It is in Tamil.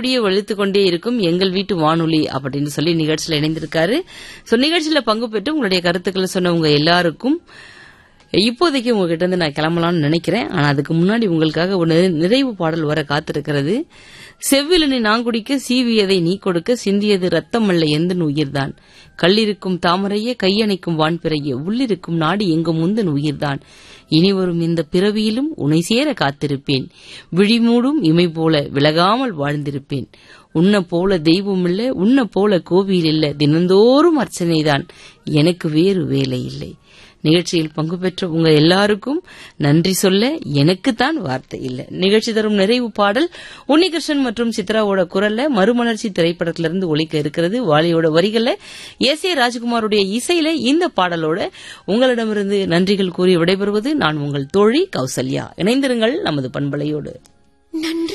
விடிய வெளுத்து கொண்டே இருக்கும் எங்கள் வீட்டு வானொலி அப்படின்னு சொல்லி நிகழ்ச்சியில் இணைந்திருக்காரு சோ நிகழ்ச்சியில பங்கு பெற்று உங்களுடைய கருத்துக்களை சொன்ன உங்க எல்லாருக்கும் இப்போதைக்கு உங்ககிட்ட இருந்து நான் கிளம்பலாம்னு நினைக்கிறேன் ஆனா அதுக்கு முன்னாடி உங்களுக்காக ஒரு நிறை- நிறைவு பாடல் வர காத்திருக்கிறது செவ்விலனை நான் குடிக்க சீவியதை நீ கொடுக்க சிந்தியது ரத்தம் அல்ல எந்த உயிர்தான் கல்லிருக்கும் தாமரையே கையணைக்கும் வான்பிறையே உள்ளிருக்கும் நாடு எங்கும் முந்தன் உயிர்தான் இனி வரும் இந்த பிறவியிலும் உனை சேர காத்திருப்பேன் விழிமூடும் இமை போல விலகாமல் வாழ்ந்திருப்பேன் உன்ன போல தெய்வம் இல்ல உன்ன போல கோவில் இல்ல தினந்தோறும் அர்ச்சனைதான் எனக்கு வேறு வேலை இல்லை நிகழ்ச்சியில் பங்கு பெற்ற உங்க எல்லாருக்கும் நன்றி சொல்ல எனக்குத்தான் வார்த்தை இல்லை நிகழ்ச்சி தரும் நிறைவு பாடல் உன்னிகிருஷ்ணன் மற்றும் சித்ராவோட குரல்ல மறுமலர்ச்சி திரைப்படத்திலிருந்து ஒலிக்க இருக்கிறது வாலியோட வரிகள்ல எஸ் ஏ ராஜ்குமாருடைய இசையில இந்த பாடலோட உங்களிடமிருந்து நன்றிகள் கூறி விடைபெறுவது நான் உங்கள் தோழி கௌசல்யா இணைந்திருங்கள் நமது பண்பலையோடு நன்றி